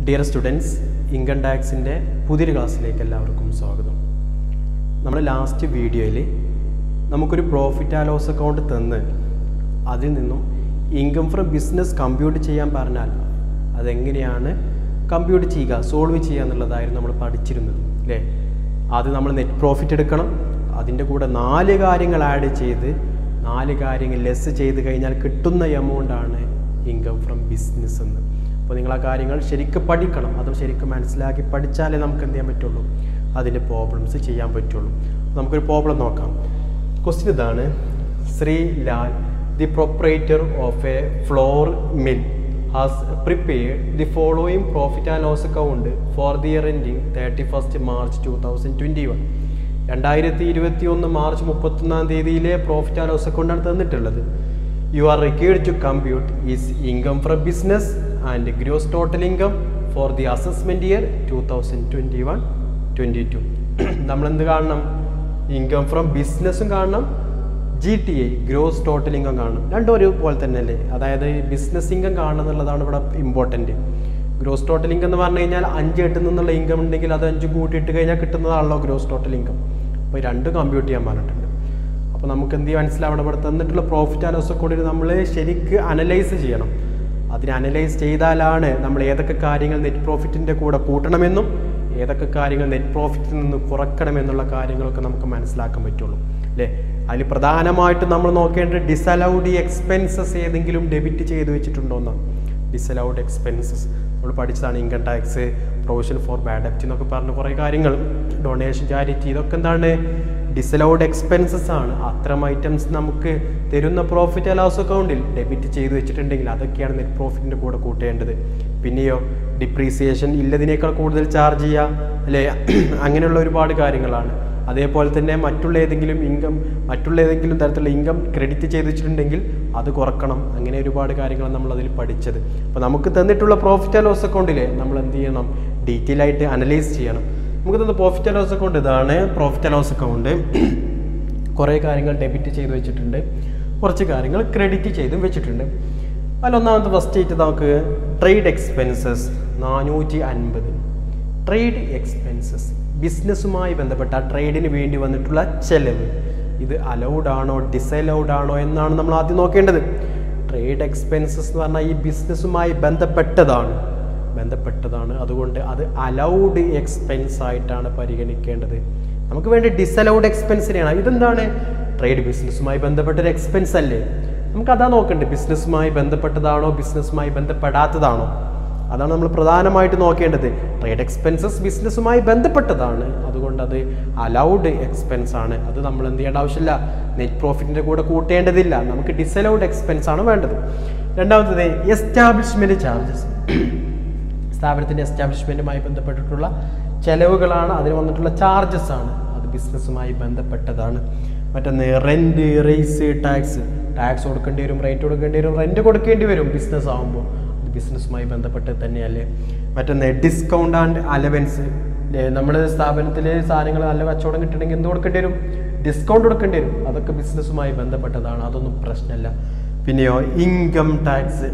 dear students income ടാക്സിൻ്റെ പുതിയൊരു ക്ലാസ്സിലേക്ക് എല്ലാവർക്കും സ്വാഗതം നമ്മൾ ലാസ്റ്റ് വീഡിയോയിൽ നമുക്കൊരു പ്രോഫിറ്റ് ആൻഡ് ലോസ് അക്കൗണ്ട് തന്ന് അതിൽ നിന്നും ഇൻകം ഫ്രം ബിസിനസ് കമ്പ്യൂട്ട് ചെയ്യാൻ പറഞ്ഞാൽ അതെങ്ങനെയാണ് കമ്പ്യൂട്ട് ചെയ്യുക സോൾവ് ചെയ്യുക എന്നുള്ളതായിരുന്നു നമ്മൾ പഠിച്ചിരുന്നത് അല്ലേ ആദ്യം നമ്മൾ നെറ്റ് പ്രോഫിറ്റ് എടുക്കണം അതിൻ്റെ കൂടെ നാല് കാര്യങ്ങൾ ആഡ് ചെയ്ത് നാല് കാര്യങ്ങൾ ലെസ് ചെയ്ത് കഴിഞ്ഞാൽ കിട്ടുന്ന എമൗണ്ടാണ് ഇൻകം ഫ്രം ബിസിനസ് എന്ന് അപ്പോൾ നിങ്ങൾ ആ കാര്യങ്ങൾ ശരിക്കും പഠിക്കണം അത് ശരിക്കും മനസ്സിലാക്കി പഠിച്ചാലേ നമുക്ക് എന്ത് ചെയ്യാൻ പറ്റുള്ളൂ അതിൻ്റെ പ്രോബ്ലംസ് ചെയ്യാൻ പറ്റുള്ളൂ അപ്പോൾ നമുക്കൊരു പ്രോബ്ലം നോക്കാം ക്വസ്റ്റ്യൻ ഇതാണ് Sree Lal the proprietor of a flour mill has prepared the following profit and loss account for the year ending thirty first March two thousand twenty one രണ്ടായിരത്തി ഇരുപത്തി ഒന്ന് മാർച്ച് മുപ്പത്തൊന്നാം തീയതിയിലെ പ്രോഫിറ്റ് ആൻഡ് ലോസ് അക്കൗണ്ടാണ് തന്നിട്ടുള്ളത് you are required to compute is income from business and gross total income for the assessment year two thousand twenty one twenty two നമ്മളെന്ത് കാണണം income from ബിസിനസ്സും കാണണം G T I gross total income കാണണം രണ്ടും ഒരുപോലെ തന്നെ അല്ലേ അതായത് ബിസിനസ് ഇൻകം കാണണം എന്നുള്ളതാണ് ഇവിടെ ഇമ്പോർട്ടൻറ്റ് ഗ്രോസ് ടോട്ടൽ ഇൻകം എന്ന് പറഞ്ഞു കഴിഞ്ഞാൽ അഞ്ച് എട്ടിൽ നിന്നുള്ള ഇൻകം ഉണ്ടെങ്കിൽ അത് അഞ്ച് കൂട്ടിയിട്ട് കഴിഞ്ഞാൽ കിട്ടുന്നതാണല്ലോ ഗ്രോസ് ടോട്ടൽ ഇൻകം അപ്പോൾ രണ്ട് കമ്പ്യൂട്ട് ചെയ്യാൻ പറഞ്ഞിട്ടുണ്ട് അപ്പോൾ നമുക്ക് എന്ത് ചെയ്യാൻ മനസ്സിലാവണം ഇവിടെ തന്നിട്ടുള്ള പ്രോഫിറ്റ് ആൻഡ് ലോസ് അക്കൗണ്ടിൽ നമ്മൾ ശരിക്ക് അനലൈസ് ചെയ്യണം അതിനെ അനലൈസ് ചെയ്താലാണ് നമ്മൾ ഏതൊക്കെ കാര്യങ്ങൾ നെറ്റ് പ്രോഫിറ്റിൻ്റെ കൂടെ കൂട്ടണമെന്നും ഏതൊക്കെ കാര്യങ്ങൾ നെറ്റ് പ്രോഫിറ്റിൽ നിന്ന് കുറക്കണമെന്നുള്ള കാര്യങ്ങളൊക്കെ നമുക്ക് മനസ്സിലാക്കാൻ പറ്റുള്ളൂ അല്ലേ അതിൽ പ്രധാനമായിട്ടും നമ്മൾ നോക്കേണ്ടത് ഡിസലൗഡ് എക്സ്പെൻസസ് ഏതെങ്കിലും ഡെബിറ്റ് ചെയ്ത് വെച്ചിട്ടുണ്ടോ എന്നാണ് ഡിസലൗഡ് എക്സ്പെൻസസ് നമ്മൾ പഠിച്ചതാണ് income tax provision for bad ഡെപ്റ്റ് എന്നൊക്കെ പറഞ്ഞ കുറേ കാര്യങ്ങൾ ഡൊണേഷൻ ചാരിറ്റി ഇതൊക്കെ എന്താണ് ഡിസലൗഡ് എക്സ്പെൻസസ് ആണ് അത്തരം ഐറ്റംസ് നമുക്ക് തരുന്ന പ്രോഫിറ്റ് ലോസ് അക്കൗണ്ടിൽ ഡെബിറ്റ് ചെയ്ത് വെച്ചിട്ടുണ്ടെങ്കിൽ അതൊക്കെയാണ് നെറ്റ് പ്രോഫിറ്റിൻ്റെ കൂടെ കൂട്ടേണ്ടത് പിന്നെയോ ഡിപ്രീസിയേഷൻ ഇല്ലതിനേക്കാൾ കൂടുതൽ ചാർജ് ചെയ്യുക അല്ലേ അങ്ങനെയുള്ള ഒരുപാട് കാര്യങ്ങളാണ് അതേപോലെ തന്നെ മറ്റുള്ള ഏതെങ്കിലും ഇൻകം മറ്റുള്ള ഏതെങ്കിലും തരത്തിലുള്ള ഇൻകം ക്രെഡിറ്റ് ചെയ്ത് വെച്ചിട്ടുണ്ടെങ്കിൽ അത് കുറക്കണം അങ്ങനെ ഒരുപാട് കാര്യങ്ങൾ നമ്മൾ അതിൽ പഠിച്ചത് അപ്പോൾ നമുക്ക് തന്നിട്ടുള്ള പ്രോഫിറ്റ് ആൻഡ് ലോസ് അക്കൗണ്ടിൽ നമ്മൾ എന്ത് ചെയ്യണം ഡീറ്റെയിൽ ആയിട്ട് അനലൈസ് ചെയ്യണം നമുക്ക് തന്ന പ്രോഫിറ്റ് ആൻഡ് ലോസ് അക്കൗണ്ട് ഇതാണ് പ്രോഫിറ്റ് ആൻഡ് ലോസ് അക്കൗണ്ട് കുറേ കാര്യങ്ങൾ ഡെബിറ്റ് ചെയ്ത് വെച്ചിട്ടുണ്ട് കുറച്ച് കാര്യങ്ങൾ ക്രെഡിറ്റ് ചെയ്തും വെച്ചിട്ടുണ്ട് അതിലൊന്നാമത്തെ ഫസ്റ്റ് ആയിട്ട് നമുക്ക് ട്രേഡ് എക്സ്പെൻസസ് നാനൂറ്റി അൻപത് ട്രേഡ് എക്സ്പെൻസസ് ബിസിനസ്സുമായി ബന്ധപ്പെട്ട ട്രേഡിന് വേണ്ടി വന്നിട്ടുള്ള ചെലവ് ഇത് അലൗഡ് ആണോ ഡിസലൗഡ് ആണോ എന്നാണ് നമ്മൾ ആദ്യം നോക്കേണ്ടത് ട്രേഡ് എക്സ്പെൻസസ് എന്ന് പറഞ്ഞാൽ ഈ ബിസിനസ്സുമായി ബന്ധപ്പെട്ടതാണ് ബന്ധപ്പെട്ടതാണ് അതുകൊണ്ട് അത് അലൗഡ് എക്സ്പെൻസ് ആയിട്ടാണ് പരിഗണിക്കേണ്ടത് നമുക്ക് വേണ്ടി ഡിസലൗഡ് എക്സ്പെൻസിനെയാണ് ഇതെന്താണ് ട്രേഡ് ബിസിനസ്സുമായി ബന്ധപ്പെട്ടൊരു എക്സ്പെൻസ് അല്ലേ നമുക്ക് അതാ നോക്കേണ്ടത് ബിസിനസ്സുമായി ബന്ധപ്പെട്ടതാണോ ബിസിനസ്സുമായി ബന്ധപ്പെടാത്തതാണോ അതാണ് നമ്മൾ പ്രധാനമായിട്ട് നോക്കേണ്ടത് ട്രേഡ് എക്സ്പെൻസസ് ബിസിനസ്സുമായി ബന്ധപ്പെട്ടതാണ് അതുകൊണ്ട് അത് അലൗഡ് എക്സ്പെൻസ് ആണ് അത് നമ്മൾ എന്ത് ചെയ്യേണ്ട ആവശ്യമില്ല നെറ്റ് പ്രോഫിറ്റിൻ്റെ കൂടെ കൂട്ടേണ്ടതില്ല നമുക്ക് ഡിസലൗഡ് എക്സ്പെൻസ് ആണ് വേണ്ടത് രണ്ടാമത്തത് എസ്റ്റാബ്ലിഷ്മെൻറ്റ് ചാർജസ് സ്ഥാപനത്തിൻ്റെ എസ്റ്റാബ്ലിഷ്മെൻറ്റുമായി ബന്ധപ്പെട്ടിട്ടുള്ള ചെലവുകളാണ് അതിന് വന്നിട്ടുള്ള ചാർജസ് ആണ് അത് ബിസിനസ്സുമായി ബന്ധപ്പെട്ടതാണ് മറ്റൊന്ന് റെൻറ്റ് റേസ് ടാക്സ് ടാക്സ് കൊടുക്കേണ്ടി വരും റേറ്റ് കൊടുക്കേണ്ടി വരും റെൻറ്റ് കൊടുക്കേണ്ടി വരും ബിസിനസ് ആകുമ്പോൾ അത് ബിസിനസ്സുമായി ബന്ധപ്പെട്ട് തന്നെയല്ലേ മറ്റൊന്ന് ഡിസ്കൗണ്ട് ആൻഡ് അലവൻസ് നമ്മുടെ സ്ഥാപനത്തിൽ സാധനങ്ങൾ നല്ല കച്ചവടം കിട്ടണമെങ്കിൽ എന്ത് കൊടുക്കേണ്ടി വരും ഡിസ്കൗണ്ട് കൊടുക്കേണ്ടി വരും അതൊക്കെ ബിസിനസ്സുമായി ബന്ധപ്പെട്ടതാണ് അതൊന്നും പ്രശ്നമല്ല പിന്നെയോ income tax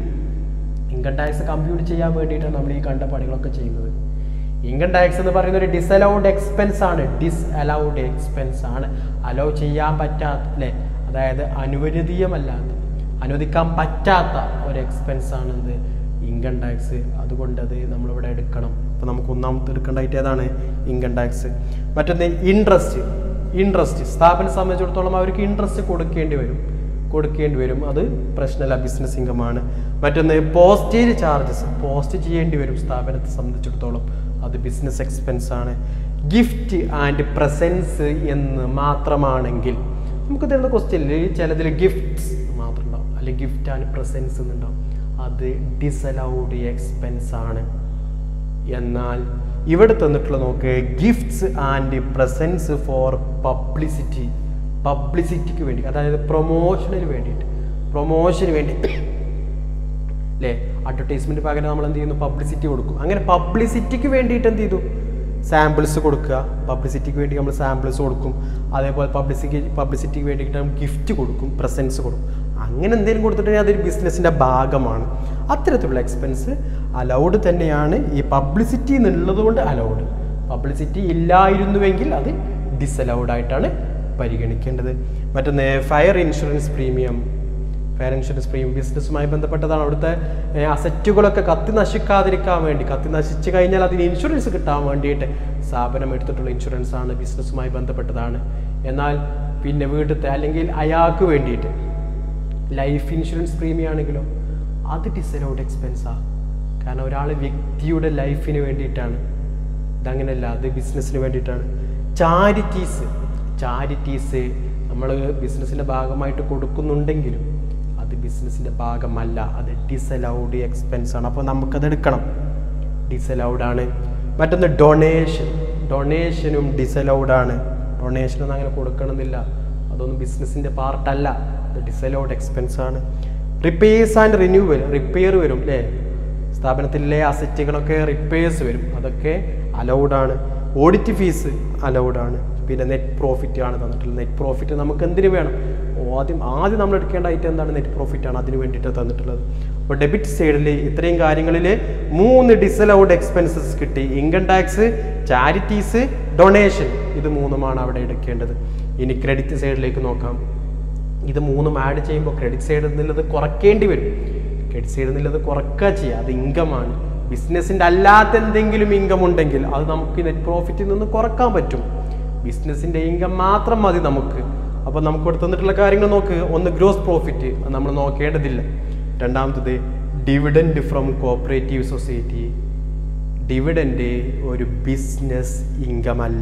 income tax compute ചെയ്യാൻ വേണ്ടിയിട്ടാണ് നമ്മൾ ഈ കണ്ട പണികളൊക്കെ ചെയ്യുന്നത് ഇൻകം ടാക്സ് എന്ന് പറയുന്ന ഒരു ഡിസലൗഡ് എക്സ്പെൻസ് ആണ് ഡിസ് അലൗഡ് എക്സ്പെൻസ് ആണ് അലൗ ചെയ്യാൻ പറ്റാത്ത അല്ലേ അതായത് അനുവദനീയമല്ലാത്ത അനുവദിക്കാൻ പറ്റാത്ത ഒരു എക്സ്പെൻസ് ആണ് എന്ത് ഇൻകം ടാക്സ് അതുകൊണ്ട് അത് നമ്മളിവിടെ എടുക്കണം അപ്പോൾ നമുക്ക് ഒന്നാമത്തെ എടുക്കേണ്ടതായിട്ട് ഏതാണ് ഇൻകം ടാക്സ് മറ്റൊന്ന് ഇൻട്രസ്റ്റ് ഇൻട്രസ്റ്റ് സ്ഥാപനം സംബന്ധിച്ചിടത്തോളം അവർക്ക് ഇൻട്രസ്റ്റ് കൊടുക്കേണ്ടി വരും കൊടുക്കേണ്ടി വരും അത് പ്രശ്നമല്ല ബിസിനസ് ഇൻകമാണ് മറ്റൊന്ന് പോസ്റ്റേജ് ചാർജസ് പോസ്റ്റ് ചെയ്യേണ്ടി വരും സ്ഥാപനത്തെ സംബന്ധിച്ചിടത്തോളം അത് ബിസിനസ് എക്സ്പെൻസ് ആണ് ഗിഫ്റ്റ് ആൻഡ് പ്രസൻസ് എന്ന് മാത്രമാണെങ്കിൽ നമുക്ക് തരുന്ന ക്വസ്റ്റ്യനിൽ ചിലതിൽ ഗിഫ്റ്റ്സ് മാത്രം ഉണ്ടാവും അല്ലെങ്കിൽ ഗിഫ്റ്റ് ആൻഡ് പ്രസൻസ് എന്നുണ്ടാവും അത് ഡിസലൗഡ് എക്സ്പെൻസ് ആണ് എന്നാൽ ഇവിടെ തന്നിട്ടുള്ള നോക്ക് gifts and presents for publicity പബ്ലിസിറ്റിക്ക് വേണ്ടി അതായത് പ്രൊമോഷനിന് വേണ്ടിയിട്ട് പ്രൊമോഷന് വേണ്ടി അല്ലേ അഡ്വർടൈസ്മെൻറ്റ് പകരം നമ്മൾ എന്ത് ചെയ്യുന്നു പബ്ലിസിറ്റി കൊടുക്കും അങ്ങനെ പബ്ലിസിറ്റിക്ക് വേണ്ടിയിട്ട് എന്ത് ചെയ്തു സാമ്പിൾസ് കൊടുക്കുക പബ്ലിസിറ്റിക്ക് വേണ്ടി നമ്മൾ സാമ്പിൾസ് കൊടുക്കും അതേപോലെ പബ്ലിസിറ്റി പബ്ലിസിറ്റിക്ക് വേണ്ടിയിട്ട് നമ്മൾ ഗിഫ്റ്റ് കൊടുക്കും പ്രസൻസ് കൊടുക്കും അങ്ങനെ എന്തെങ്കിലും കൊടുത്തിട്ടുണ്ടെങ്കിൽ അതൊരു ബിസിനസ്സിൻ്റെ ഭാഗമാണ് അത്തരത്തിലുള്ള എക്സ്പെൻസ് അലൗഡ് തന്നെയാണ് ഈ പബ്ലിസിറ്റി എന്നുള്ളത് കൊണ്ട് അലൗഡ് പബ്ലിസിറ്റി ഇല്ലായിരുന്നുവെങ്കിൽ അത് ഡിസലൗഡ് ആയിട്ടാണ് പരിഗണിക്കേണ്ടത് മറ്റൊന്ന് fire insurance premium fire insurance premium ബിസിനസ്സുമായി ബന്ധപ്പെട്ടതാണ് അവിടുത്തെ ഏ, അസറ്റുകളൊക്കെ കത്തി നശിക്കാതിരിക്കാൻ വേണ്ടി കത്തി നശിച്ചു കഴിഞ്ഞാൽ അതിന് ഇൻഷുറൻസ് കിട്ടാൻ വേണ്ടിയിട്ട് സ്ഥാപനം എടുത്തിട്ടുള്ള ഇൻഷുറൻസ് ആണ് ബിസിനസ്സുമായി ബന്ധപ്പെട്ടതാണ് എന്നാൽ പിന്നെ വീട്ടിലത്തെ അല്ലെങ്കിൽ അയാൾക്ക് വേണ്ടിയിട്ട് ലൈഫ് ഇൻഷുറൻസ് പ്രീമിയം ആണെങ്കിലോ അത് ഡിസലൗഡ് എക്സ്പെൻസാണ് കാരണം ഒരാൾ വ്യക്തിയുടെ ലൈഫിന് വേണ്ടിയിട്ടാണ് ഇതങ്ങനെയല്ല അത് ബിസിനസ്സിന് വേണ്ടിയിട്ടാണ് ചാരിറ്റീസ് ചാരിറ്റീസ് നമ്മൾ ബിസിനസ്സിൻ്റെ ഭാഗമായിട്ട് കൊടുക്കുന്നുണ്ടെങ്കിലും അത് ബിസിനസ്സിൻ്റെ ഭാഗമല്ല അത് ഡിസലൗഡ് എക്സ്പെൻസ് ആണ് അപ്പോൾ നമുക്കത് എടുക്കണം ഡിസലൗഡ് ആണ് മറ്റൊന്ന് ഡൊണേഷൻ ഡൊണേഷനും ഡിസലൗഡ് ആണ് ഡൊണേഷൻ ഒന്നും അങ്ങനെ കൊടുക്കണമെന്നില്ല അതൊന്നും ബിസിനസ്സിൻ്റെ പാർട്ടല്ല അത് ഡിസലൗഡ് എക്സ്പെൻസ് ആണ് റിപ്പയേഴ്സ് ആൻഡ് റിന്യൂവൽ റിപ്പയർ വരും അല്ലേ സ്ഥാപനത്തിലെ അസറ്റുകളൊക്കെ റിപ്പയേഴ്സ് വരും അതൊക്കെ അലൗഡ് ആണ് ഓഡിറ്റ് ഫീസ് അലൗഡ് ആണ് പിന്നെ നെറ്റ് പ്രോഫിറ്റ് ആണ് തന്നിട്ടുള്ളത് നെറ്റ് പ്രോഫിറ്റ് നമുക്ക് എന്തിനു വേണം ആദ്യം ആദ്യം നമ്മൾ എടുക്കേണ്ട ഐറ്റം എന്താണ് നെറ്റ് പ്രോഫിറ്റ് ആണ് അതിന് വേണ്ടിയിട്ട് തന്നിട്ടുള്ളത് അപ്പോൾ ഡെബിറ്റ് സൈഡിൽ ഇത്രയും കാര്യങ്ങളിൽ മൂന്ന് ഡിസലൗഡ് എക്സ്പെൻസസ് കിട്ടി ഇൻകം ടാക്സ് ചാരിറ്റീസ് ഡൊണേഷൻ ഇത് മൂന്നുമാണ് അവിടെ എടുക്കേണ്ടത് ഇനി ക്രെഡിറ്റ് സൈഡിലേക്ക് നോക്കാം ഇത് മൂന്നും ആഡ് ചെയ്യുമ്പോൾ ക്രെഡിറ്റ് സൈഡിൽ നിന്നുള്ളത് കുറയ്ക്കേണ്ടി വരും ക്രെഡിറ്റ് സൈഡിൽ നിന്നുള്ളത് കുറയ്ക്കുക ചെയ്യുക അത് ഇൻകമാണ് ബിസിനസ്സിൻ്റെ അല്ലാത്ത എന്തെങ്കിലും ഇൻകം ഉണ്ടെങ്കിൽ അത് നമുക്ക് നെറ്റ് പ്രോഫിറ്റിൽ നിന്ന് കുറക്കാൻ പറ്റും ബിസിനസ്സിൻ്റെ ഇൻകം മാത്രം മതി നമുക്ക് അപ്പോൾ നമുക്ക് ഇവിടെ തന്നിട്ടുള്ള കാര്യങ്ങൾ നോക്ക് ഒന്ന് ഗ്രോസ് പ്രോഫിറ്റ് നമ്മൾ നോക്കേണ്ടതില്ല രണ്ടാമത്തത് dividend from cooperative society dividend ഒരു ബിസിനസ് ഇൻകം അല്ല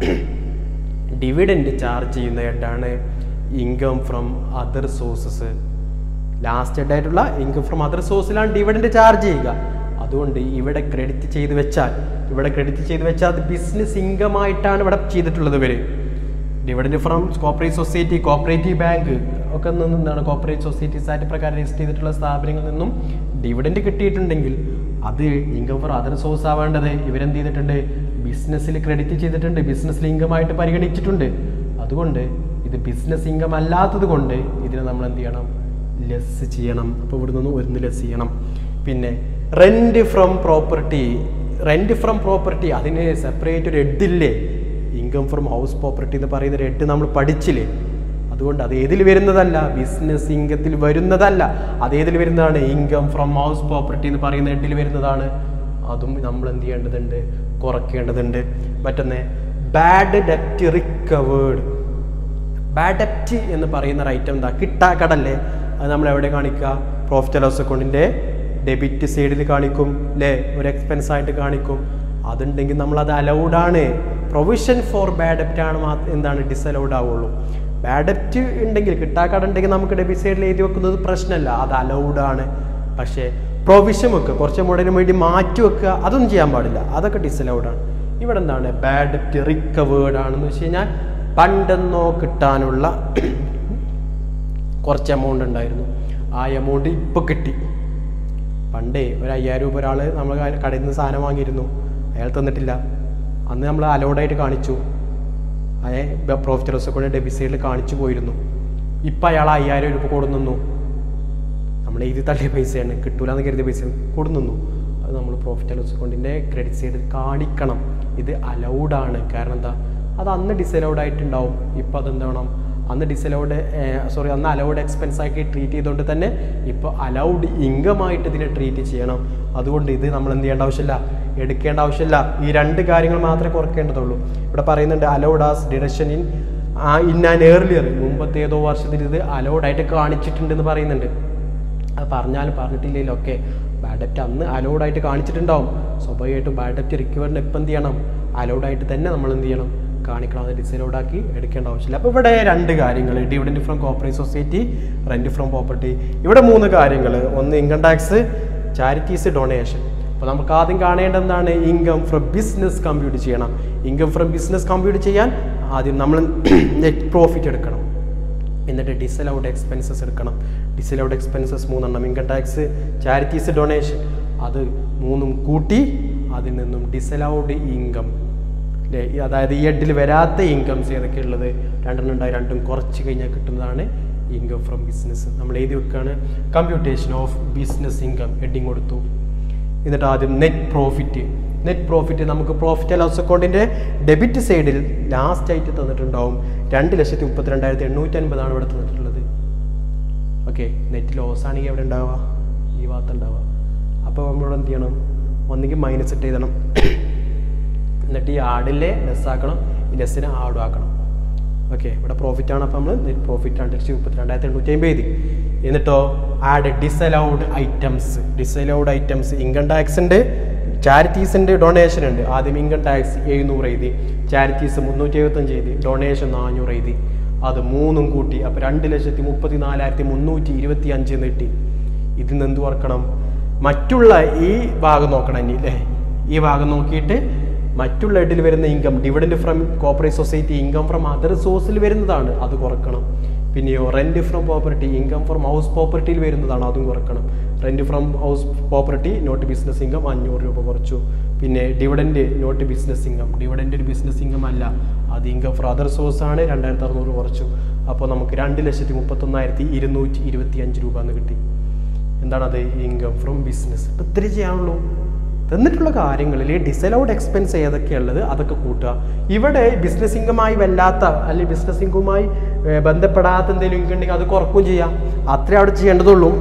ഡിവിഡൻഡ് ചാർജ് ചെയ്യുന്ന ഹെഡാണ് income from other sources last ഹെഡായിട്ടുള്ള ഇൻകം ഫ്രം അതർ സോഴ്സിലാണ് ഡിവിഡൻഡ് ചാർജ് ചെയ്യുക അതുകൊണ്ട് ഇവിടെ ക്രെഡിറ്റ് ചെയ്ത് വെച്ചാൽ ഇവിടെ ക്രെഡിറ്റ് ചെയ്ത് വെച്ചാൽ അത് ബിസിനസ് ഇൻകം ആയിട്ടാണ് ഇവിടെ ചെയ്തിട്ടുള്ളത് ഇവർ dividend from corporate society cooperative bank ഒക്കെ നിന്നാണ് കോപ്പറേറ്റ് സൊസൈറ്റീസ് ആയിട്ട് പ്രകാരം രജിസ്റ്റർ ചെയ്തിട്ടുള്ള സ്ഥാപനങ്ങളിൽ നിന്നും ഡിവിഡൻഡ് കിട്ടിയിട്ടുണ്ടെങ്കിൽ അത് ഇൻകം ഫ്രം അതർ സോഴ്സ് ആവേണ്ടത് ഇവരെന്ത് ചെയ്തിട്ടുണ്ട് ബിസിനസ്സിൽ ക്രെഡിറ്റ് ചെയ്തിട്ടുണ്ട് ബിസിനസ്സിൽ ഇൻകം ആയിട്ട് പരിഗണിച്ചിട്ടുണ്ട് അതുകൊണ്ട് ഇത് ബിസിനസ് ഇൻകം അല്ലാത്തത് കൊണ്ട് ഇതിനെ നമ്മൾ എന്ത് ചെയ്യണം ലെസ് ചെയ്യണം അപ്പോൾ ഇവിടെ നിന്ന് ഒന്ന് ലെസ് ചെയ്യണം പിന്നെ rent from property rent from property അതിന് സെപ്പറേറ്റ് ഒരു ഹെഡില്ലേ ഇൻകം ഫ്രം ഹൗസ് പ്രോപ്പർട്ടി എന്ന് പറയുന്ന ഒരു ഹെഡ് നമ്മൾ പഠിച്ചില്ലേ അതുകൊണ്ട് അത് ഏതിൽ വരുന്നതല്ല ബിസിനസ് ഇൻകത്തിൽ വരുന്നതല്ല അത് ഏതിൽ വരുന്നതാണ് ഇൻകം ഫ്രം ഹൗസ് പ്രോപ്പർട്ടി എന്ന് പറയുന്ന ഹെഡിൽ വരുന്നതാണ് അതും നമ്മൾ എന്ത് ചെയ്യേണ്ടതുണ്ട് കുറയ്ക്കേണ്ടതുണ്ട് മറ്റൊന്ന് ബാഡ് ഡെപ്റ്റ് റിക്കവേർഡ് ബാഡ് ഡെപ്റ്റ് എന്ന് പറയുന്ന ഒരു ഐറ്റം എന്താ കിട്ടാക്കടല്ലേ അത് നമ്മൾ എവിടെ കാണിക്കുക പ്രോഫിറ്റ് ആൻഡ് ലോസ് അക്കൗണ്ടിൻ്റെ ഡെബിറ്റ് സൈഡിൽ കാണിക്കും അല്ലേ ഒരു എക്സ്പെൻസ് ആയിട്ട് കാണിക്കും അതുണ്ടെങ്കിൽ നമ്മൾ അത് അലൗഡ് ആണ് പ്രൊവിഷൻ ഫോർ ബാഡ് ഡെപ്റ്റ് ആണ് മാത്രം എന്താണ് ഡിസലൗഡ് ആവുള്ളൂ ബാഡ് ഡെപ്റ്റ് ഉണ്ടെങ്കിൽ കിട്ടാക്കട ഉണ്ടെങ്കിൽ നമുക്ക് ഡെബിറ്റ് സൈഡിൽ എഴുതി വെക്കുന്നത് പ്രശ്നമല്ല അത് അലൗഡ് ആണ് പക്ഷേ പ്രൊവിഷൻ വെക്കുക കുറച്ച് മുടന് വേണ്ടി മാറ്റി വെക്കുക അതൊന്നും ചെയ്യാൻ പാടില്ല അതൊക്കെ ഡിസലൗഡ് ആണ് ഇവിടെ എന്താണ് ബാഡ് ഡെപ്റ്റ് റിക്കവേർഡ് ആണെന്ന് വെച്ച് കഴിഞ്ഞാൽ പണ്ടെന്നോ കിട്ടാനുള്ള കുറച്ച് എമൗണ്ട് ഉണ്ടായിരുന്നു ആ എമൗണ്ട് ഇപ്പോൾ കിട്ടി പണ്ടേ ഒരു അയ്യായിരം രൂപ ഒരാൾ നമ്മൾ കടയിൽ നിന്ന് സാധനം വാങ്ങിയിരുന്നു അയാൾ തന്നിട്ടില്ല അന്ന് നമ്മൾ അലൗഡായിട്ട് കാണിച്ചു അയേ പ്രോഫിറ്റ് ലോസ് കൊണ്ട് ഡെബിറ്റ് സൈഡിൽ കാണിച്ചു പോയിരുന്നു ഇപ്പം അയാൾ അയ്യായിരം രൂപ കൊടുന്നു നമ്മൾ എഴുതി തള്ളിയ പൈസയാണ് കിട്ടൂലെന്ന് കരുതിയ പൈസ കൊടുന്നു അത് നമ്മൾ പ്രോഫിറ്റ് ലോസ് അക്കൗണ്ടിൻ്റെ ക്രെഡിറ്റ് സൈഡിൽ കാണിക്കണം ഇത് അലൗഡ് ആണ് കാരണം എന്താ അത് അന്ന് ഡിസലൗഡ് ആയിട്ടുണ്ടാവും ഇപ്പം അതെന്താവണം അന്ന് ഡിസലൗഡ് സോറി അന്ന് അലൗഡ് എക്സ്പെൻസ് ആക്കി ട്രീറ്റ് ചെയ്തുകൊണ്ട് തന്നെ ഇപ്പോൾ അലൗഡ് ഇൻകം ആയിട്ട് ഇതിനെ ട്രീറ്റ് ചെയ്യണം അതുകൊണ്ട് ഇത് നമ്മൾ എന്ത് ചെയ്യേണ്ട ആവശ്യമില്ല എടുക്കേണ്ട ആവശ്യമില്ല ഈ രണ്ട് കാര്യങ്ങൾ മാത്രമേ കുറയ്ക്കേണ്ടതുള്ളൂ ഇവിടെ പറയുന്നുണ്ട് allowed as deduction in in an earlier മുമ്പത്തെ ഏതോ വർഷത്തിൽ ഇത് അലൗഡ് ആയിട്ട് കാണിച്ചിട്ടുണ്ടെന്ന് പറയുന്നുണ്ട് അത് പറഞ്ഞാലും പറഞ്ഞിട്ടില്ലെങ്കിലും ഒക്കെ ബാഡ് ഡെപ്റ്റ് അന്ന് അലൗഡ് ആയിട്ട് കാണിച്ചിട്ടുണ്ടാവും സ്വാഭാവികമായിട്ടും ബാഡ് ഡെപ്റ്റ് റിക്കവറിന് ഇപ്പം എന്ത് ചെയ്യണം അലൗഡ് ആയിട്ട് തന്നെ നമ്മൾ എന്ത് ചെയ്യണം കാണിക്കണം അത് ഡിസൈഡ് ആക്കി എടുക്കേണ്ട ആവശ്യമില്ല അപ്പോൾ ഇവിടെ രണ്ട് കാര്യങ്ങൾ dividend from corporate society rent from property ഇവിടെ മൂന്ന് കാര്യങ്ങൾ ഒന്ന് ഇൻകം ടാക്സ് ചാരിറ്റീസ് ഡൊണേഷൻ അപ്പോൾ നമുക്ക് ആദ്യം കാണേണ്ടത് എന്താണ് ഇൻകം ഫ്രം ബിസിനസ് കമ്പ്യൂട്ട് ചെയ്യണം ഇൻകം ഫ്രം ബിസിനസ് കമ്പ്യൂട്ട് ചെയ്യാൻ ആദ്യം നമ്മൾ നെറ്റ് പ്രോഫിറ്റ് എടുക്കണം എന്നിട്ട് ഡിസലൗഡ് എക്സ്പെൻസസ് എടുക്കണം ഡിസലൗഡ് എക്സ്പെൻസസ് മൂന്നെണ്ണം ഇൻകം ടാക്സ് ചാരിറ്റീസ് ഡൊണേഷൻ അത് മൂന്നും കൂട്ടി അതിൽ നിന്നും ഡിസലൗഡ് ഇൻകം അല്ലേ ഈ അതായത് ഈ ഹെഡിൽ വരാത്ത ഇൻകംസ് ഏതൊക്കെയുള്ളത് രണ്ടെണ്ണം ഉണ്ടായി രണ്ടും കുറച്ച് കഴിഞ്ഞാൽ കിട്ടുന്നതാണ് ഇൻകം ഫ്രം ബിസിനസ് നമ്മൾ എഴുതി വെക്കുകയാണ് computation of business income heading കൊടുത്തു എന്നിട്ട് ആദ്യം നെറ്റ് പ്രോഫിറ്റ് നെറ്റ് പ്രോഫിറ്റ് നമുക്ക് പ്രോഫിറ്റ് ആൻഡ് ലോസ് അക്കൗണ്ടിൻ്റെ ഡെബിറ്റ് സൈഡിൽ ലാസ്റ്റ് ആയിട്ട് തന്നിട്ടുണ്ടാവും രണ്ട് ലക്ഷത്തി മുപ്പത്തിരണ്ടായിരത്തി എണ്ണൂറ്റി അൻപതാണ് ഇവിടെ തന്നിട്ടുള്ളത് ഓക്കെ നെറ്റ് ലോസ് ആണെങ്കിൽ എവിടെ ഉണ്ടാവുക ഈ ഭാഗത്ത് ഉണ്ടാവുക അപ്പോൾ നമ്മളോട് എന്ത് ചെയ്യണം ഒന്നുകിൽ മൈനസ് ഇട്ട് എഴുതണം എന്നിട്ട് ഈ ആഡിലെ ലെസ് ആക്കണം ഈ ലെസ്സിനെ ആഡും ആക്കണം ഓക്കെ ഇവിടെ പ്രോഫിറ്റ് ആണ് അപ്പോൾ നമ്മൾ നെറ്റ് പ്രോഫിറ്റ് രണ്ട് ലക്ഷത്തി മുപ്പത്തി രണ്ടായിരത്തി എണ്ണൂറ്റി അമ്പത് എഴുതി എന്നിട്ടോ add disallowed items disallowed items income tax ഉണ്ട് ചാരിറ്റീസ് ഉണ്ട് ഡൊണേഷൻ ഉണ്ട് ആദ്യം ഇൻകം ടാക്സ് എഴുന്നൂറ് എഴുതി ചാരിറ്റീസ് മുന്നൂറ്റി എഴുപത്തഞ്ച് എഴുതി ഡൊണേഷൻ നാനൂറ് എഴുതി അത് മൂന്നും കൂട്ടി അപ്പോൾ രണ്ട് ലക്ഷത്തി മുപ്പത്തി നാലായിരത്തി മുന്നൂറ്റി ഇരുപത്തി അഞ്ച് നീട്ടി ഇതിൽ നിന്ന് എന്ത് ഓർക്കണം മറ്റുള്ള ഈ ഭാഗം നോക്കണം ഇനി അല്ലേ ഈ ഭാഗം നോക്കിയിട്ട് മറ്റുള്ള ഇതിൽ വരുന്ന income dividend from corporate society income from other സോഴ്സിൽ വരുന്നതാണ് അത് കുറക്കണം പിന്നെയോ rent from property income from house പ്രോപ്പർട്ടിയിൽ വരുന്നതാണ് അതും കുറക്കണം rent from house property not business income അഞ്ഞൂറ് രൂപ കുറച്ചു പിന്നെ dividend not business income dividend ഒരു ബിസിനസ് ഇൻകം അല്ല അത് ഇൻകം ഫ്രം അതർ സോഴ്സ് ആണ് രണ്ടായിരത്തി അറുന്നൂറ് കുറച്ചു അപ്പോൾ നമുക്ക് രണ്ട് ലക്ഷത്തി മുപ്പത്തൊന്നായിരത്തി ഇരുന്നൂറ്റി ഇരുപത്തി അഞ്ച് രൂപ എന്ന് കിട്ടി എന്താണത് ഇൻകം ഫ്രം ബിസിനസ് ഇപ്പം ഇത്ര ചെയ്യാനുള്ളൂ തന്നിട്ടുള്ള കാര്യങ്ങളിൽ ഡിസലൗഡ് എക്സ്പെൻസ് ഏതൊക്കെയുള്ളത് അതൊക്കെ കൂട്ടുക ഇവിടെ ബിസിനസ് ഇൻകമായി വല്ലാത്ത അല്ലെങ്കിൽ ബിസിനസ് ഇൻകവുമായി ബന്ധപ്പെടാത്ത എന്തെങ്കിലും ഇൻകം ഉണ്ടെങ്കിൽ അത് കുറക്കുകയും ചെയ്യാം അത്രേ അവിടെ ചെയ്യേണ്ടതുള്ളൂ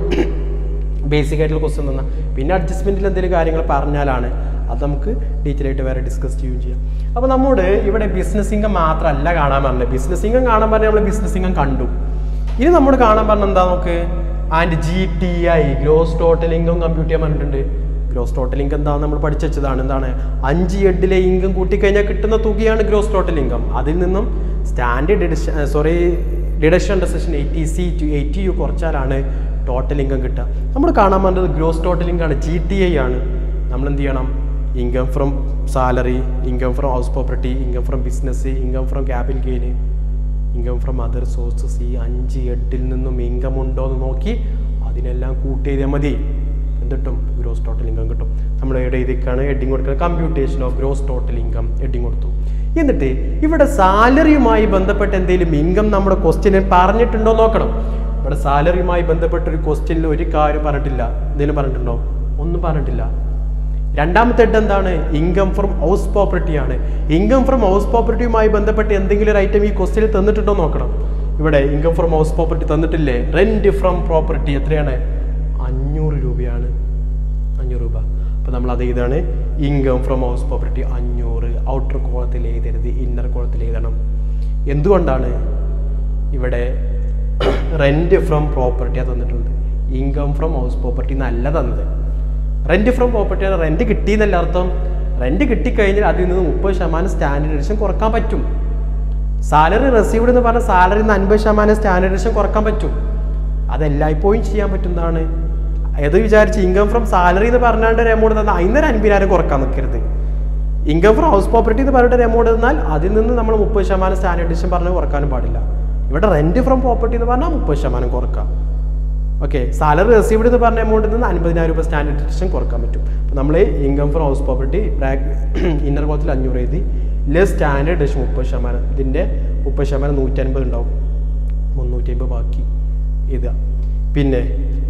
ബേസിക് ആയിട്ടുള്ള ക്വസ്റ്റ്യൻ തന്നാൽ പിന്നെ അഡ്ജസ്റ്റ്മെൻറ്റിൽ എന്തെങ്കിലും കാര്യങ്ങൾ പറഞ്ഞാലാണ് അത് നമുക്ക് ഡീറ്റെയിൽ ആയിട്ട് വേറെ ഡിസ്കസ് ചെയ്യുകയും ചെയ്യാം അപ്പോൾ നമ്മോട് ഇവിടെ ബിസിനസ് ഇൻകം മാത്രമല്ല കാണാൻ പറഞ്ഞത് ബിസിനസ് ഇൻകം കാണാൻ പറഞ്ഞാൽ നമ്മൾ ബിസിനസ് ഇൻകം കണ്ടു ഇനി നമ്മൾ കാണാൻ പറഞ്ഞ എന്താ നോക്ക് and G T I gross total income compute ചെയ്യാൻ പറഞ്ഞിട്ടുണ്ട് ഗ്രോസ് ടോട്ടൽ ഇൻകം എന്താ നമ്മൾ പഠിച്ചു വെച്ചതാണ് എന്താണ് അഞ്ച് എട്ടിലെ ഇൻകം കൂട്ടിക്കഴിഞ്ഞാൽ കിട്ടുന്ന തുകയാണ് ഗ്രോസ് ടോട്ടൽ ഇൻകം അതിൽ നിന്നും standard deduction sorry deduction section eighty C to eighty U കുറച്ചാലാണ് ടോട്ടൽ ഇൻകം കിട്ടുക നമ്മൾ കാണാൻ പറഞ്ഞത് ഗ്രോസ് ടോട്ടൽ ഇൻകം ആണ് ജി ടി ഐ ആണ് നമ്മൾ എന്ത് ചെയ്യണം income from salary income from house property income from business income from capital gain income from other sources ഈ അഞ്ച് എട്ടിൽ നിന്നും ഇൻകം ഉണ്ടോ എന്ന് നോക്കി അതിനെല്ലാം കൂട്ടി എഴുതിയാൽ മതി എന്തിട്ടും ഗ്രോസ് ടോട്ടൽ ഇൻകം കിട്ടും നമ്മൾ ഇവിടെ എഴുതിക്കാണ് ഹെഡിങ് കൊടുക്കുന്നത് computation of gross total income heading കൊടുത്തു എന്നിട്ട് ഇവിടെ സാലറിയുമായി ബന്ധപ്പെട്ട എന്തെങ്കിലും ഇൻകം നമ്മുടെ ക്വസ്റ്റ്യനിൽ പറഞ്ഞിട്ടുണ്ടോ നോക്കണം ഇവിടെ സാലറിയുമായി ബന്ധപ്പെട്ട ഒരു ക്വസ്റ്റ്യനിൽ ഒരു കാര്യം പറഞ്ഞിട്ടില്ല എന്തെങ്കിലും പറഞ്ഞിട്ടുണ്ടോ ഒന്നും പറഞ്ഞിട്ടില്ല രണ്ടാമത്തെ ഹെഡ് എന്താണ് ഇൻകം ഫ്രം ഹൗസ് പ്രോപ്പർട്ടി ആണ് ഇൻകം ഫ്രം ഹൗസ് പ്രോപ്പർട്ടിയുമായി ബന്ധപ്പെട്ട് എന്തെങ്കിലും ഒരു ഐറ്റം ഈ ക്വസ്റ്റ്യനിൽ തന്നിട്ടുണ്ടോ നോക്കണം ഇവിടെ ഇൻകം ഫ്രം ഹൗസ് പ്രോപ്പർട്ടി തന്നിട്ടില്ലേ റെന്റ് ഫ്രം പ്രോപ്പർട്ടി എത്രയാണ് അഞ്ഞൂറ് രൂപയാണ് അഞ്ഞൂറ് രൂപ അപ്പോൾ നമ്മൾ അത് എഴുതാണ് ഇൻകം ഫ്രം ഹൗസ് പ്രോപ്പർട്ടി അഞ്ഞൂറ് ഔട്ടർ കോളത്തിൽ എഴുതരുത് ഇന്നർ കോളത്തിൽ എഴുതണം എന്തുകൊണ്ടാണ് ഇവിടെ റെന്റ് ഫ്രം പ്രോപ്പർട്ടിയാണ് തന്നിട്ടുള്ളത് ഇൻകം ഫ്രം ഹൗസ് പ്രോപ്പർട്ടി എന്നല്ല തന്നത് റെന്റ് ഫ്രം പ്രോപ്പർട്ടിയാണ് റെന്റ് കിട്ടിയെന്നല്ല അർത്ഥം റെന്റ് കിട്ടിക്കഴിഞ്ഞാൽ അതിൽ നിന്ന് മുപ്പത് ശതമാനം സ്റ്റാൻഡേർഡേഷൻ കുറക്കാൻ പറ്റും സാലറി റിസീവ്ഡ് എന്ന് പറഞ്ഞ സാലറിയിൽ നിന്ന് അൻപത് ശതമാനം സ്റ്റാൻഡേർഡേഷൻ കുറക്കാൻ പറ്റും അതെല്ലായ്പ്പോഴും ചെയ്യാൻ പറ്റുന്നതാണ് ഏത് വിചാരിച്ച് ഇൻകം ഫ്രം സാലറി എന്ന് പറഞ്ഞാണ്ട് ഒരു എമൗണ്ട് തന്നാൽ അതിനൊരു അൻപതിനായിരം കുറക്കാൻ നിൽക്കരുത് ഇൻകം ഫ്രം ഹൗസ് പ്രോപ്പർട്ടി എന്ന് പറഞ്ഞിട്ട് ഒരു എമൗണ്ട് തന്നാൽ അതിൽ നിന്ന് നമ്മൾ മുപ്പത് ശതമാനം സ്റ്റാൻഡേർഡേഷൻ പറഞ്ഞ് കുറക്കാനും പാടില്ല ഇവിടെ റെന്റ് ഫ്രം പ്രോപ്പർട്ടി എന്ന് പറഞ്ഞാൽ മുപ്പത് ശതമാനം കുറക്കാം ഓക്കെ സാലറി റിസീവ്ഡ് എന്ന് പറഞ്ഞ എമൗണ്ടിൽ നിന്ന് അൻപതിനായിരം രൂപ സ്റ്റാൻഡേർഡേഷൻ കുറക്കാൻ പറ്റും അപ്പോൾ നമ്മൾ income from house property inner കോളത്തിൽ അഞ്ഞൂറ് എഴുതി ലെസ് സ്റ്റാൻഡേർഡേഷൻ മുപ്പത് ശതമാനം ഇതിൻ്റെ മുപ്പത് ശതമാനം നൂറ്റൻപത് ഉണ്ടാവും മുന്നൂറ്റി അമ്പത് ബാക്കി ഇതാ പിന്നെ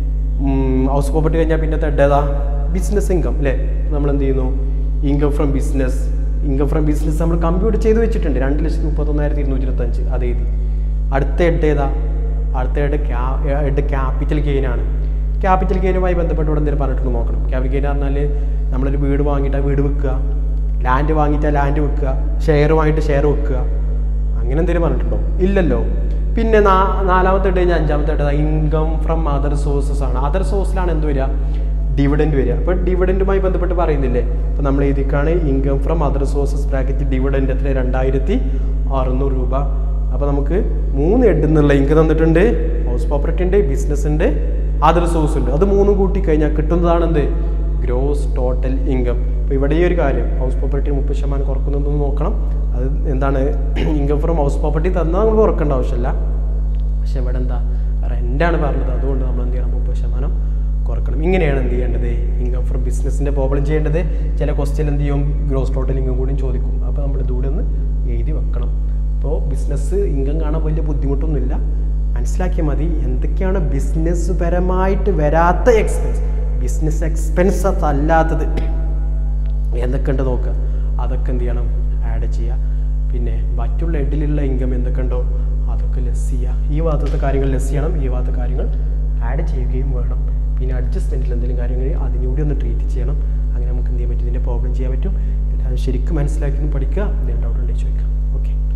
ഹൗസ് പ്രോപ്പർട്ടി കഴിഞ്ഞാൽ പിന്നെ തെഡേതാ ബിസിനസ് ഇൻകം അല്ലേ നമ്മൾ എന്ത് ചെയ്യുന്നു income from business income from business നമ്മൾ കമ്പ്യൂട്ട് ചെയ്ത് വെച്ചിട്ടുണ്ട് രണ്ട് ലക്ഷത്തി മുപ്പത്തൊന്നായിരത്തി ഇരുന്നൂറ്റി ഇരുപത്തഞ്ച് അത് എഴുതി അടുത്ത ഹെഡ് ഏതാ അടുത്ത ഹെഡ് ക്യാ ഹെഡ് ക്യാപിറ്റൽ ഗെയിൻ ആണ് ക്യാപിറ്റൽ ഗെയിനുമായി ബന്ധപ്പെട്ട് ഇവിടെ എന്തെങ്കിലും പറഞ്ഞിട്ട് നോക്കണം ക്യാപിറ്റൽ ഗെയിൻ പറഞ്ഞാൽ നമ്മളൊരു വീട് വാങ്ങിയിട്ട് ആ വീട് വിൽക്കുക ലാൻഡ് വാങ്ങിയിട്ട് ലാൻഡ് വിൽക്കുക ഷെയർ വാങ്ങിയിട്ട് ഷെയർ വിൽക്കുക അങ്ങനെ എന്തെങ്കിലും പറഞ്ഞിട്ടുണ്ടോ ഇല്ലല്ലോ പിന്നെ നാ നാലാമത്തെ ഇട്ട് കഴിഞ്ഞാൽ അഞ്ചാമത്തെ ഇട്ട് ഇൻകം ഫ്രം അതർ സോഴ്സസ് ആണ് അതർ സോഴ്സിലാണ് എന്ത് വരിക ഡിവിഡൻഡ് വരിക അപ്പോൾ ഡിവിഡൻറ്റുമായി ബന്ധപ്പെട്ട് പറയുന്നില്ലേ അപ്പോൾ നമ്മൾ എഴുതിക്കാണ് income from other sources bracket dividend എത്ര രണ്ടായിരത്തി അറുന്നൂറ് രൂപ അപ്പോൾ നമുക്ക് മൂന്ന് ഹെഡ് എന്നുള്ള ഇൻകം തന്നിട്ടുണ്ട് ഹൗസ് പ്രോപ്പർട്ടി ഉണ്ട് ബിസിനസ് ഉണ്ട് അതർ സോഴ്സ് ഉണ്ട് അത് മൂന്നും കൂട്ടി കഴിഞ്ഞാൽ കിട്ടുന്നതാണ് എന്ത് ഗ്രോസ് ടോട്ടൽ ഇൻകം അപ്പോൾ ഇവിടെ ഈ ഒരു കാര്യം ഹൗസ് പ്രോപ്പർട്ടി മുപ്പത് ശതമാനം കുറക്കുന്നതെന്ന് നോക്കണം അത് എന്താണ് ഇൻകം ഫ്രം ഹൗസ് പ്രോപ്പർട്ടി തന്നാൽ നമ്മൾ കുറക്കേണ്ട ആവശ്യമില്ല പക്ഷെ ഇവിടെ എന്താ റെൻ്റാണ് പറഞ്ഞത് അതുകൊണ്ട് നമ്മൾ എന്ത് ചെയ്യണം മുപ്പത് ശതമാനം കുറക്കണം ഇങ്ങനെയാണ് എന്ത് ചെയ്യേണ്ടത് ഇൻകം ഫ്രം ബിസിനസ്സിൻ്റെ പ്രോബ്ലം ചെയ്യേണ്ടത് ചില ക്വസ്റ്റ്യൻ എന്ത് ചെയ്യും ഗ്രോസ് ടോട്ടൽ ഇൻകം കൂടിയും ചോദിക്കും അപ്പോൾ നമ്മൾ ഇതുകൂടെ ഒന്ന് എഴുതി വെക്കണം അപ്പോൾ ബിസിനസ് ഇൻകം കാണാൻ വലിയ ബുദ്ധിമുട്ടൊന്നുമില്ല മനസ്സിലാക്കിയാൽ മതി എന്തൊക്കെയാണ് ബിസിനസ് പരമായിട്ട് വരാത്ത എക്സ്പെൻസ് ബിസിനസ് എക്സ്പെൻസസ് അല്ലാത്തത് എന്തൊക്കെ ഉണ്ട് നോക്കുക അതൊക്കെ എന്ത് ചെയ്യണം ആഡ് ചെയ്യുക പിന്നെ മറ്റുള്ള എഡിലുള്ള ഇൻകം എന്തൊക്കെ ഉണ്ടോ അതൊക്കെ ലെസ് ചെയ്യുക ഈ ഭാഗത്തെ കാര്യങ്ങൾ ലെസ് ചെയ്യണം ഈ ഭാഗത്തെ കാര്യങ്ങൾ ആഡ് ചെയ്യുകയും വേണം പിന്നെ അഡ്ജസ്റ്റ്മെൻറ്റിൽ എന്തെങ്കിലും കാര്യങ്ങൾ അതിനൂടെ ഒന്ന് ട്രീറ്റ് ചെയ്യണം അങ്ങനെ നമുക്ക് എന്ത് ചെയ്യാൻ പറ്റും ഇതിൻ്റെ പ്രോബ്ലം ചെയ്യാൻ പറ്റും എല്ലാവരും ശരിക്കും മനസ്സിലാക്കി ഒന്ന് പഠിക്കുക എന്തെങ്കിലും ഡൗട്ട് ഉണ്ടെങ്കിൽ ചോദിക്കാം ഓക്കെ